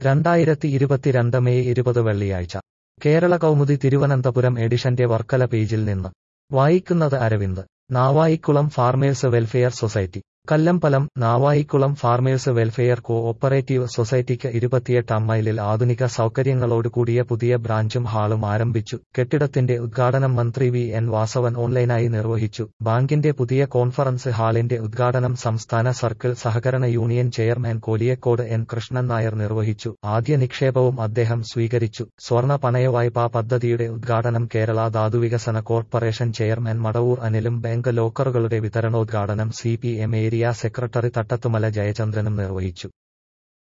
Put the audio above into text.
രണ്ടായിരത്തി ഇരുപത്തിരണ്ട് മെയ് ഇരുപത് വെള്ളിയാഴ്ച കേരള കൗമുദി തിരുവനന്തപുരം എഡിഷന്റെ വർക്കല പേജിൽ നിന്ന് വായിക്കുന്നത് Aravind Navaikulam farmers welfare society Kallambalam Navaikulam farmers welfare cooperative സൊസൈറ്റിക്ക് ഇരുപത്തിയെട്ടാം മൈലിൽ ആധുനിക സൗകര്യങ്ങളോട് കൂടിയ പുതിയ ബ്രാഞ്ചും ഹാളും ആരംഭിച്ചു കെട്ടിടത്തിന്റെ ഉദ്ഘാടനം മന്ത്രി വി എൻ വാസവൻ ഓൺലൈനായി നിർവഹിച്ചു ബാങ്കിന്റെ പുതിയ കോൺഫറൻസ് ഹാളിന്റെ ഉദ്ഘാടനം സംസ്ഥാന സർക്കിൾ സഹകരണ union chairman Koliyakode N Krishnan Nair നിർവഹിച്ചു ആദ്യ നിക്ഷേപവും അദ്ദേഹം സ്വീകരിച്ചു സ്വർണ പണയവായ്പാ പദ്ധതിയുടെ ഉദ്ഘാടനം കേരള ധാതുവികസന കോർപ്പറേഷൻ ചെയർമാൻ മടവൂർ അനിലും ബാങ്ക് ലോക്കറുകളുടെ വിതരണോദ്ഘാടനം C P M area secretary Thattathumala ജയചന്ദ്രനും നിർവഹിച്ചു